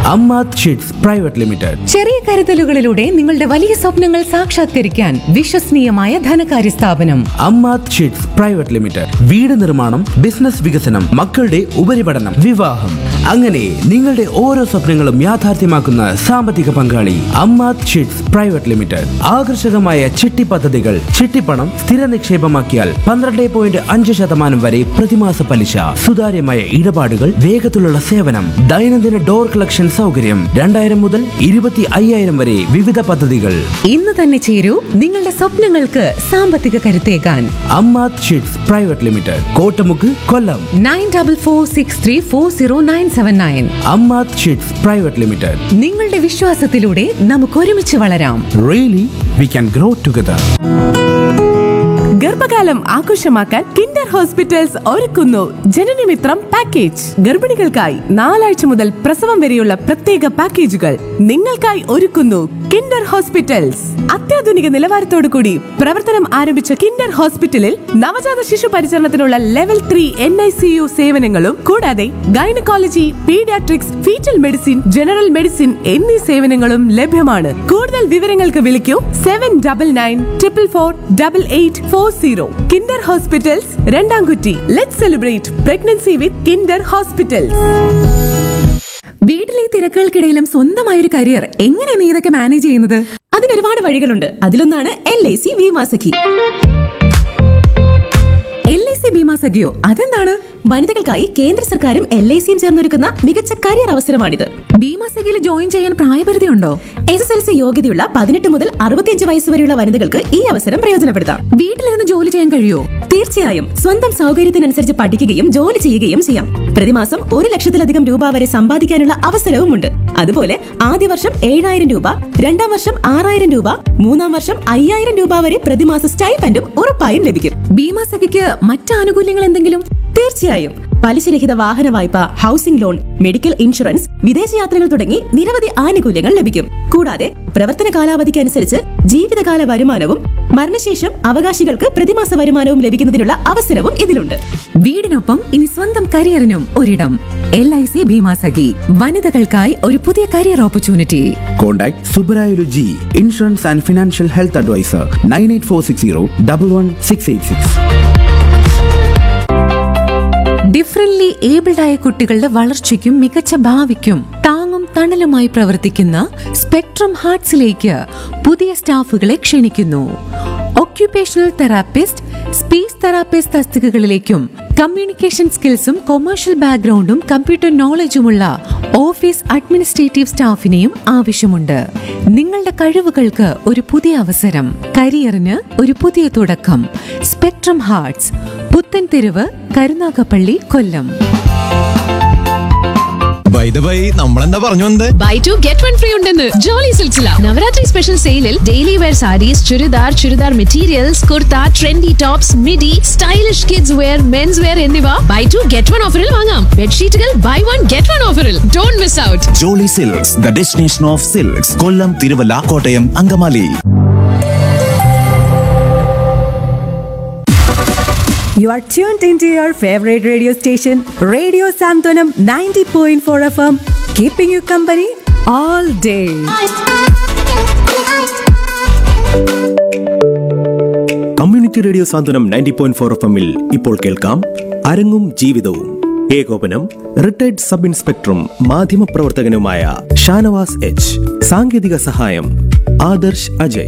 അമ്മാത് chits private limited ചെറിയ കരുതലുകളിലൂടെ നിങ്ങളുടെ വലിയ സ്വപ്നങ്ങൾ സാക്ഷാത്കരിക്കാൻ വിശ്വസനീയമായ ധനകാര്യ സ്ഥാപനം അമ്മാത് ഷീറ്റ്സ് പ്രൈവറ്റ് ലിമിറ്റഡ് വീട് നിർമ്മാണം ബിസിനസ് വികസനം മക്കളുടെ ഉപരിപഠനം വിവാഹം അങ്ങനെ നിങ്ങളുടെ ഓരോ സ്വപ്നങ്ങളും യാഥാർത്ഥ്യമാക്കുന്ന സാമ്പത്തിക പങ്കാളി അമ്മാത് ഷീറ്റ്സ് പ്രൈവറ്റ് ലിമിറ്റഡ് ആകർഷകമായ ചിട്ടി പദ്ധതികൾ ചിട്ടിപ്പണം സ്ഥിര നിക്ഷേപമാക്കിയാൽ പന്ത്രണ്ട് പോയിന്റ് അഞ്ച് ശതമാനം വരെ പ്രതിമാസ പലിശ സുതാര്യമായ ഇടപാടുകൾ വേഗത്തിലുള്ള സേവനം ദൈനംദിന ഡോർ കളക്ഷൻ സൗകര്യം രണ്ടായിരം മുതൽ ഇരുപത്തി അയ്യായിരം വരെ വിവിധ പദ്ധതികൾ ഇന്ന് തന്നെ ചേരൂ നിങ്ങളുടെ സ്വപ്നങ്ങൾക്ക് സാമ്പത്തിക കരുത്തേകാൻ Ammath chits private limited Kottamukku Kollam nine double four six three four zero nine seven nine Ammath chits private limited നിങ്ങളുടെ വിശ്വാസത്തിലൂടെ നമുക്ക് ഒരുമിച്ച് വളരാം really we can grow together ഗർഭകാലം ആഘോഷമാക്കാൻ കിൻഡർ ഹോസ്പിറ്റൽസ് ഒരുക്കുന്നു ജനനമിത്രം പാക്കേജ് ഗർഭിണികൾക്കായി നാലാഴ്ച മുതൽ പ്രസവം വരെയുള്ള പ്രത്യേക പാക്കേജുകൾ നിങ്ങൾക്കായി ഒരുക്കുന്നു കിൻഡർ ഹോസ്പിറ്റൽസ് അത്യാധുനിക നിലവാരത്തോടു കൂടി പ്രവർത്തനം ആരംഭിച്ച കിൻഡർ ഹോസ്പിറ്റലിൽ നവജാത ശിശു പരിചരണത്തിനുള്ള level three N I C U സേവനങ്ങളും കൂടാതെ gynaecology paediatrics fetal medicine general medicine എന്നീ സേവനങ്ങളും ലഭ്യമാണ് കൂടുതൽ വിവരങ്ങൾക്ക് വിളിക്കൂ seven double nine triple four double eight four zero Kinder hospitals Randamkutty let celebrate pregnancy with Kinder hospitals വീട്ടിലെ തിരക്കുകൾക്കിടയിലും സ്വന്തമായ ഒരു കരിയർ എങ്ങനെ നീ ഇതൊക്കെ മാനേജ് ചെയ്യുന്നത് അതിന് ഒരുപാട് വഴികളുണ്ട് അതിലൊന്നാണ് L I C Bima Sakhi L I C Bima സഖിയോ അതെന്താണ് വനിതകൾക്കായി കേന്ദ്ര സർക്കാരും എൽ ഐ സിയും ചേർന്നൊരുക്കുന്ന മികച്ച കരിയർ അവസരമാണിത് ബീമാ സഖിയിൽ ജോയിൻ ചെയ്യാൻ പ്രായപരിധി ഉണ്ടോ എസ് എസ് എൽ സി യോഗ്യതയുള്ള പതിനെട്ട് മുതൽ അറുപത്തിയഞ്ച് വയസ്സ് വരെയുള്ള വനിതകൾക്ക് ഈ അവസരം പ്രയോജനപ്പെടുത്താം വീട്ടിലിരുന്ന് ജോലി ചെയ്യാൻ കഴിയോ തീർച്ചയായും സ്വന്തം സൗകര്യത്തിനനുസരിച്ച് പഠിക്കുകയും ജോലി ചെയ്യുകയും ചെയ്യാം പ്രതിമാസം ഒരു ലക്ഷത്തിലധികം രൂപ വരെ സമ്പാദിക്കാനുള്ള അവസരവുമുണ്ട് അതുപോലെ ആദ്യ വർഷം ഏഴായിരം രൂപ രണ്ടാം വർഷം ആറായിരം രൂപ മൂന്നാം വർഷം അയ്യായിരം രൂപ വരെ പ്രതിമാസ സ്റ്റൈപ്പൻഡും ഉറപ്പായും ലഭിക്കും ബീമാ സഖിക്ക് മറ്റ് ആനുകൂല്യങ്ങൾ എന്തെങ്കിലും തീർച്ചയായും പലിശരഹിത വാഹന വായ്പ ഹൗസിംഗ് ലോൺ മെഡിക്കൽ ഇൻഷുറൻസ് വിദേശയാത്രകൾ തുടങ്ങി നിരവധി ആനുകൂല്യങ്ങൾ ലഭിക്കും കൂടാതെ പ്രവർത്തന കാലാവധിക്ക് അനുസരിച്ച് ജീവിതകാല വരുമാനവും മരണശേഷം അവകാശികൾക്ക് പ്രതിമാസ വരുമാനവും ലഭിക്കുന്നതിനുള്ള അവസരവും ഇതിലുണ്ട് വീടിനൊപ്പം ഇനി സ്വന്തം കരിയറിനും ഒരിടം L I C Bima Sakhi വനിതകൾക്കായി ഒരു പുതിയ career opportunity contact Subrayulu ji insurance and financial health adviser nine eight four six zero double one six eight six differently abled ആയ കുട്ടികളുടെ വളർച്ചയ്ക്കും മികച്ച ഭാവിക്കും താങ്ങും തണലുമായി പ്രവർത്തിക്കുന്ന സ്പെക്ട്രം ഹാർട്സിലേക്ക് പുതിയ സ്റ്റാഫുകളെ ക്ഷണിക്കുന്നു ഒക്യുപേഷണൽ തെറാപ്പിസ്റ്റ് സ്പീച്ച് തെറാപ്പിസ്റ്റ് തസ്തികകളിലേക്കും കമ്മ്യൂണിക്കേഷൻ സ്കിൽസും കൊമേഴ്ഷ്യൽ ബാക്ക്ഗ്രൗണ്ടും കമ്പ്യൂട്ടർ നോളജുമുള്ള ഓഫീസ് അഡ്മിനിസ്ട്രേറ്റീവ് സ്റ്റാഫിനെയും ആവശ്യമുണ്ട് നിങ്ങളുടെ കഴിവുകൾക്ക് ഒരു പുതിയ അവസരം കരിയറിന് ഒരു പുതിയ തുടക്കം spectrum hearts Puthentheruvu Karunagappally Kollam by the by നമ്മളെന്താ പറഞ്ഞു വന്നത് buy two get one free ഉണ്ടെന്ന് ജോളി സിൽസില നവരാത്രി സ്പെഷ്യൽ സെയിലിൽ daily wear saris churidar churidar materials kurta trendy tops midi stylish kids wear men's wear എന്നിവ ബൈ ടു ഗെറ്റ് വൺ ഓഫറിൽ വാങ്ങാം ബെഡ്ഷീറ്റുകൾ ബൈ വൺ ഗെറ്റ് വൺ ഓഫറിൽ don't miss out Jolly silks the destination of silks Kollam Thiruvalla Kottayam Angamaly You are tuned into your favorite radio station, Radio Santonam 90.4 FM, keeping you company all day. Community radio Santhwanam ninety point four F എമ്മിൽ ഇപ്പോൾ കേൾക്കാം അരങ്ങും ജീവിതവും ഏകോപനം retired sub ഇൻസ്പെക്ടറും മാധ്യമപ്രവർത്തകനുമായ Shanavas H സാങ്കേതിക സഹായം Adarsh Ajay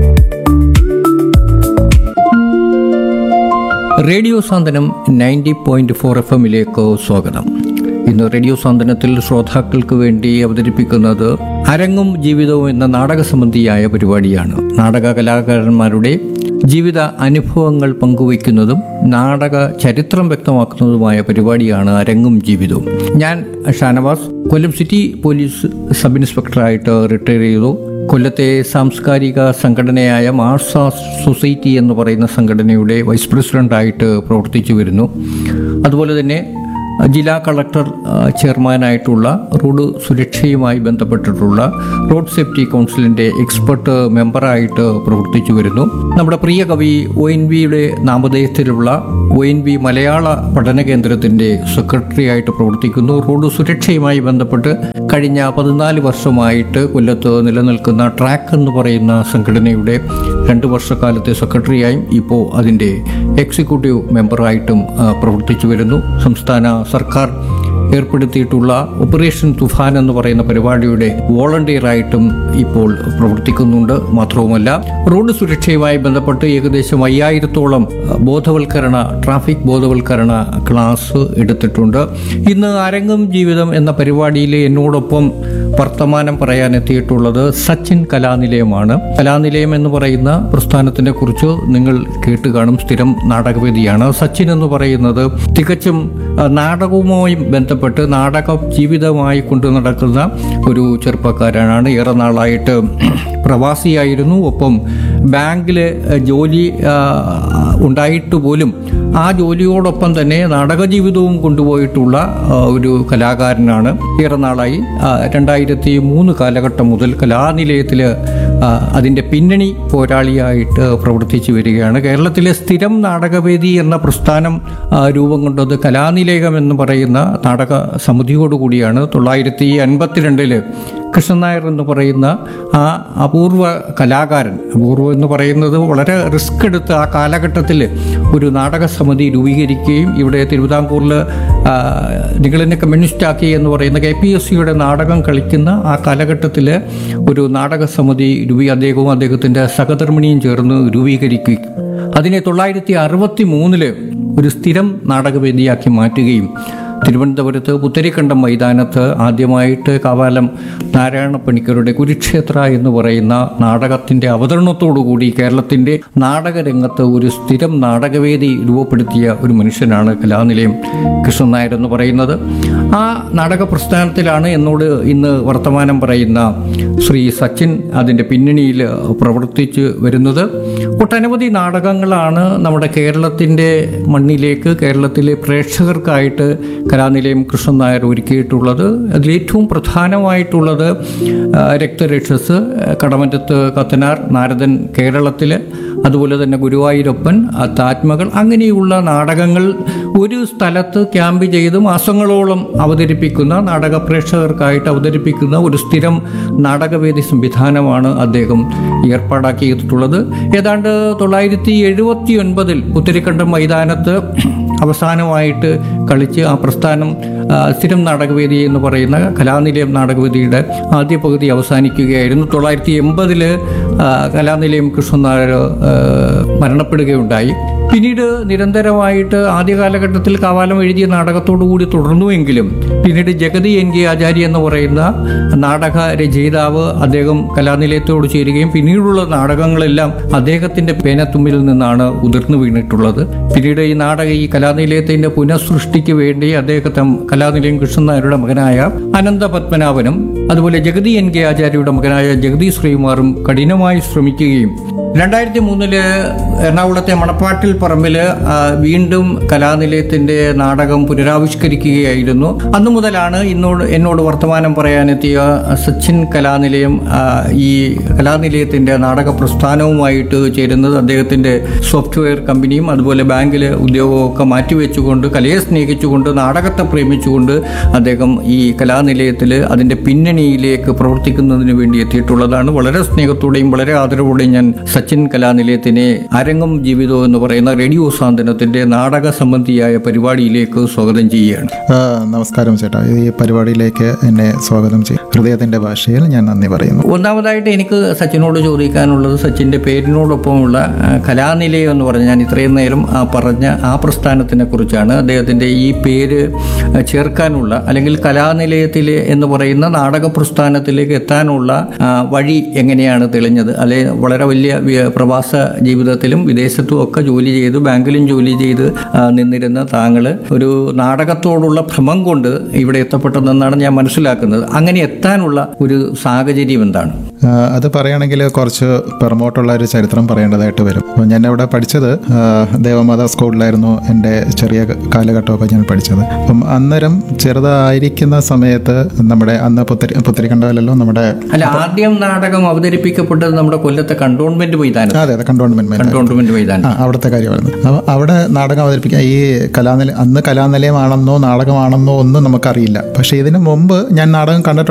radio Santhwanam ninety point four F എമ്മിലേക്ക് സ്വാഗതം ഇന്ന് റേഡിയോ സാന്ത്വനത്തിൽ ശ്രോതാക്കൾക്ക് വേണ്ടി അവതരിപ്പിക്കുന്നത് അരങ്ങും ജീവിതവും എന്ന നാടക സംബന്ധിയായ പരിപാടിയാണ് നാടക കലാകാരന്മാരുടെ ജീവിത അനുഭവങ്ങൾ പങ്കുവയ്ക്കുന്നതും നാടക ചരിത്രം വ്യക്തമാക്കുന്നതുമായ പരിപാടിയാണ് അരങ്ങും ജീവിതവും ഞാൻ Shanavas Kollam city police sub ഇൻസ്പെക്ടറായിട്ട് റിട്ടയർ ചെയ്തു കൊല്ലത്തെ സാംസ്കാരിക സംഘടനയായ മാർസ സൊസൈറ്റി എന്ന് പറയുന്ന സംഘടനയുടെ വൈസ് പ്രസിഡൻ്റായിട്ട് പ്രവർത്തിച്ചു വരുന്നു അതുപോലെ തന്നെ ജില്ലാ കളക്ടർ ആ, ചെയർമാനായിട്ടുള്ള റോഡ് സുരക്ഷയുമായി ബന്ധപ്പെട്ടിട്ടുള്ള റോഡ് സേഫ്റ്റി കൗൺസിലിൻ്റെ എക്സ്പെർട്ട് മെമ്പറായിട്ട് പ്രവർത്തിച്ചു വരുന്നു നമ്മുടെ പ്രിയ കവി ഒ എൻ വിയുടെ നാമധേയത്തിലുള്ള ഒ എൻ വി മലയാള പഠന കേന്ദ്രത്തിൻ്റെ സെക്രട്ടറി ആയിട്ട് പ്രവർത്തിക്കുന്നു റോഡ് സുരക്ഷയുമായി ബന്ധപ്പെട്ട് കഴിഞ്ഞ പതിനാല് വർഷമായിട്ട് കൊല്ലത്ത് നിലനിൽക്കുന്ന ട്രാക്ക് എന്ന് പറയുന്ന സംഘടനയുടെ രണ്ട് വർഷക്കാലത്തെ സെക്രട്ടറിയായും ഇപ്പോൾ അതിൻ്റെ എക്സിക്യൂട്ടീവ് മെമ്പറായിട്ടും ആ, പ്രവർത്തിച്ചു വരുന്നു സംസ്ഥാന സർക്കാർ ഏർപ്പെടുത്തിയിട്ടുള്ള ഓപ്പറേഷൻ തുഫാൻ എന്ന് പറയുന്ന പരിപാടിയുടെ വോളണ്ടിയറായിട്ടും ഇപ്പോൾ പ്രവർത്തിക്കുന്നുണ്ട് മാത്രവുമല്ല റോഡ് സുരക്ഷയുമായി ബന്ധപ്പെട്ട് ഏകദേശം അയ്യായിരത്തോളം അഹ്, ബോധവൽക്കരണ ട്രാഫിക് ബോധവൽക്കരണ ക്ലാസ് എടുത്തിട്ടുണ്ട് ഇന്ന് അരങ്ങും ജീവിതം എന്ന പരിപാടിയിൽ എന്നോടൊപ്പം വർത്തമാനം പറയാൻ എത്തിയിട്ടുള്ളത് സച്ചിൻ കലാനിലയമാണ് കലാനിലയം എന്ന് പറയുന്ന പ്രസ്ഥാനത്തിനെ കുറിച്ച് നിങ്ങൾ കേട്ട് കാണും സ്ഥിരം നാടകവേദിയാണ് സച്ചിൻ എന്ന് പറയുന്നത് തികച്ചും ആ, നാടകവുമായി ബന്ധപ്പെട്ട് നാടക ജീവിതമായി കൊണ്ടു നടക്കുന്ന ഒരു ചെറുപ്പക്കാരനാണ് ഏറെ നാളായിട്ട് പ്രവാസിയായിരുന്നു ഒപ്പം ബാങ്കിൽ ജോലി ആ, ഉണ്ടായിട്ട് പോലും ആ ജോലിയോടൊപ്പം തന്നെ നാടക ജീവിതവും കൊണ്ടുപോയിട്ടുള്ള ആ, ഒരു കലാകാരനാണ് ഏറെ നാളായി ആ, രണ്ടായിരത്തി മൂന്ന് കാലഘട്ടം മുതൽ കലാനിലയത്തിൽ അതിൻ്റെ പിന്നണി പോരാളിയായിട്ട് പ്രവർത്തിച്ചു വരികയാണ് കേരളത്തിലെ സ്ഥിരം നാടകവേദി എന്ന പ്രസ്ഥാനം ആ, രൂപം കൊണ്ടത് കലാനിലയം എന്ന് പറയുന്ന നാടക സമിതിയോടുകൂടിയാണ് തൊള്ളായിരത്തി അൻപത്തിരണ്ടില് കൃഷ്ണൻ നായർ എന്ന് പറയുന്ന ആ അപൂർവ കലാകാരൻ അപൂർവം എന്ന് പറയുന്നത് വളരെ റിസ്ക് എടുത്ത് ആ കാലഘട്ടത്തിൽ ഒരു നാടക സമിതി രൂപീകരിക്കുകയും ഇവിടെ തിരുവിതാംകൂറിൽ നിങ്ങളെന്നെ കമ്മ്യൂണിസ്റ്റാക്കി എന്ന് പറയുന്ന കെ പി എസ് സിയുടെ നാടകം കളിക്കുന്ന ആ കാലഘട്ടത്തിൽ ഒരു നാടക സമിതി രൂപീ അദ്ദേഹവും അദ്ദേഹത്തിൻ്റെ സഹധർമ്മിണിയും ചേർന്ന് രൂപീകരിക്കുകയും അതിനെ തൊള്ളായിരത്തി അറുപത്തി മൂന്നില് ഒരു സ്ഥിരം നാടകവേദിയാക്കി മാറ്റുകയും തിരുവനന്തപുരത്ത് പുത്തരിക്കണ്ടം മൈതാനത്ത് ആദ്യമായിട്ട് കാവാലം നാരായണ പണിക്കരുടെ കുരുക്ഷേത്ര എന്ന് പറയുന്ന നാടകത്തിൻ്റെ അവതരണത്തോടുകൂടി കേരളത്തിൻ്റെ നാടകരംഗത്ത് ഒരു സ്ഥിരം നാടകവേദി രൂപപ്പെടുത്തിയ ഒരു മനുഷ്യനാണ് കലാനിലയം കൃഷ്ണൻ നായർ എന്ന് പറയുന്നത് ആ നാടക പ്രസ്ഥാനത്തിലാണ് എന്നോട് ഇന്ന് വർത്തമാനം പറയുന്ന ശ്രീ സച്ചിൻ അതിൻ്റെ പിന്നണിയിൽ പ്രവർത്തിച്ച് വരുന്നത് ഒട്ടനവധി നാടകങ്ങളാണ് നമ്മുടെ കേരളത്തിൻ്റെ മണ്ണിലേക്ക് കേരളത്തിലെ പ്രേക്ഷകർക്കായിട്ട് കലാനിലയം കൃഷ്ണൻ നായർ ഒരുക്കിയിട്ടുള്ളത് അതിലേറ്റവും പ്രധാനമായിട്ടുള്ളത് ആ, രക്തരക്ഷസ് കടമറ്റത്ത് കത്തനാർ നാരദൻ കേരളത്തിൽ അതുപോലെ തന്നെ ഗുരുവായൂരപ്പൻ താത്മകൾ അങ്ങനെയുള്ള നാടകങ്ങൾ ഒരു സ്ഥലത്ത് ക്യാമ്പ് ചെയ്ത് മാസങ്ങളോളം അവതരിപ്പിക്കുന്ന നാടക പ്രേക്ഷകർക്കായിട്ട് അവതരിപ്പിക്കുന്ന ഒരു സ്ഥിരം നാടകവേദി സംവിധാനമാണ് അദ്ദേഹം ഏർപ്പാടാക്കിയിട്ടുള്ളത് ഏതാണ്ട് തൊള്ളായിരത്തി എഴുപത്തി ഒൻപതിൽ പുത്തരിക്കണ്ടം മൈതാനത്ത് അവസാനമായിട്ട് കളിച്ച് ആ പ്രസ്ഥാനം ആ, സ്ഥിരം നാടകവേദി എന്ന് പറയുന്ന കലാനിലയം നാടകവേദിയുടെ ആദ്യ പകുതി അവസാനിക്കുകയായിരുന്നു തൊള്ളായിരത്തി എൺപതില് കലാനിലയം കൃഷ്ണൻ നായർ ആ, മരണപ്പെടുകയുണ്ടായി പിന്നീട് നിരന്തരമായിട്ട് ആദ്യ കാലഘട്ടത്തിൽ കാവാലം എഴുതിയ നാടകത്തോടു കൂടി തുടർന്നുവെങ്കിലും പിന്നീട് ജഗതി എൻ കെ ആചാര്യ എന്ന് പറയുന്ന നാടക രചയിതാവ് അദ്ദേഹം കലാനിലയത്തോട് ചേരുകയും പിന്നീടുള്ള നാടകങ്ങളെല്ലാം അദ്ദേഹത്തിന്റെ പേനത്തുമ്പിൽ നിന്നാണ് ഉതിർന്നു വീണിട്ടുള്ളത് പിന്നീട് ഈ നാടക ഈ കലാനിലയത്തിന്റെ പുനഃസൃഷ്ടിക്ക് വേണ്ടി അദ്ദേഹത്തെ കലാനിലയം കൃഷ്ണൻ നായരുടെ മകനായ അനന്ത പത്മനാഭനും അതുപോലെ ജഗതി എൻ കെ ആചാര്യയുടെ മകനായ ജഗതി ശ്രീകുമാറും കഠിനമായി ശ്രമിക്കുകയും രണ്ടായിരത്തി മൂന്നില് എറണാകുളത്തെ മണപ്പാട്ടിൽ പറമ്പിൽ ആ, വീണ്ടും കലാനിലയത്തിന്റെ നാടകം പുനരാവിഷ്കരിക്കുകയായിരുന്നു അന്നു മുതലാണ് ഇന്നോട് എന്നോട് വർത്തമാനം പറയാനെത്തിയ സച്ചിൻ കലാനിലയം ആ, ഈ കലാനിലയത്തിന്റെ നാടക പ്രസ്ഥാനവുമായിട്ട് ചേരുന്നത് അദ്ദേഹത്തിന്റെ സോഫ്റ്റ്വെയർ കമ്പനിയും അതുപോലെ ബാങ്കിലെ ഉദ്യോഗവും ഒക്കെ മാറ്റിവെച്ചുകൊണ്ട് കലയെ സ്നേഹിച്ചുകൊണ്ട് നാടകത്തെ പ്രേമിച്ചുകൊണ്ട് അദ്ദേഹം ഈ കലാനിലയത്തിൽ അതിന്റെ പിന്നണിയിലേക്ക് പ്രവർത്തിക്കുന്നതിന് വേണ്ടി എത്തിയിട്ടുള്ളതാണ് വളരെ സ്നേഹത്തോടെയും വളരെ ആദരവോടെയും ഞാൻ സച്ചിൻ കലാനിലയത്തിനെ അരങ്ങും ജീവിതവും എന്ന് പറയുന്ന റേഡിയോ സാന്ത്വനത്തിന്റെ നാടക സംബന്ധിയായ പരിപാടിയിലേക്ക് സ്വാഗതം ചെയ്യുകയാണ് ആ, നമസ്കാരം ചേട്ടാ ഈ പരിപാടിയിലേക്ക് എന്നെ സ്വാഗതം ചെയ്യും ഹൃദയത്തിന്റെ ഭാഷയിൽ ഞാൻ നന്ദി പറയുന്നു ഒന്നാമതായിട്ട് എനിക്ക് സച്ചിനോട് ചോദിക്കാനുള്ളത് സച്ചിൻ്റെ പേരിനോടൊപ്പമുള്ള ആ, കലാനിലയം എന്ന് പറഞ്ഞ ഞാൻ ഇത്രയും നേരം ആ പറഞ്ഞ ആ പ്രസ്ഥാനത്തിനെ കുറിച്ചാണ് അദ്ദേഹത്തിൻ്റെ ഈ പേര് ആ, ചേർക്കാനുള്ള അല്ലെങ്കിൽ കലാനിലയത്തിൽ എന്ന് പറയുന്ന നാടക പ്രസ്ഥാനത്തിലേക്ക് എത്താനുള്ള ആ, വഴി എങ്ങനെയാണ് തെളിഞ്ഞത് അല്ലെ വളരെ വലിയ വി- പ്രവാസ ജീവിതത്തിലും വിദേശത്തും ഒക്കെ ജോലി ചെയ്ത് ബാങ്കിലും ജോലി ചെയ്ത് ആ, നിന്നിരുന്ന താങ്കൾ ഒരു നാടകത്തോടുള്ള ഭ്രമം കൊണ്ട് ഇവിടെ എത്തപ്പെട്ടതെന്നാണ് ഞാൻ മനസ്സിലാക്കുന്നത് അങ്ങനെ എത്താനുള്ള ഒരു സാഹചര്യം എന്താണ് ആ, അത് പറയുകയാണെങ്കിൽ കുറച്ച് പിറമോട്ടുള്ള ഒരു ചരിത്രം പറയേണ്ടതായിട്ട് വരും അപ്പോൾ ഞാൻ അവിടെ പഠിച്ചത് ആ, ദേവമാത സ്കൂളിലായിരുന്നു എൻ്റെ ചെറിയ കാലഘട്ടമൊക്കെ ഞാൻ പഠിച്ചത് അപ്പം അന്നേരം ചെറുതായിരിക്കുന്ന സമയത്ത് നമ്മുടെ അന്ന് പുത്തരി പുത്തരിക്കണ്ടല്ലോ നമ്മുടെ അല്ല ആദ്യം നാടകം അവതരിപ്പിക്കപ്പെട്ടത് നമ്മുടെ കൊല്ലത്തെ കണ്ടോൺമെന്റ് മൈതാനം അതെ അതെ കണ്ടോൺമെന്റ് കണ്ടോൺമെന്റ് മൈതാനം ആ അവിടുത്തെ കാര്യമായിരുന്നു അപ്പോൾ അവിടെ നാടകം അവതരിപ്പിക്കാൻ ഈ കലാനില അന്ന് കലാനിലയമാണെന്നോ നാടകമാണെന്നോ ഒന്നും നമുക്കറിയില്ല പക്ഷേ ഇതിനു മുമ്പ് ഞാൻ നാടകം കണ്ടിട്ടുണ്ട്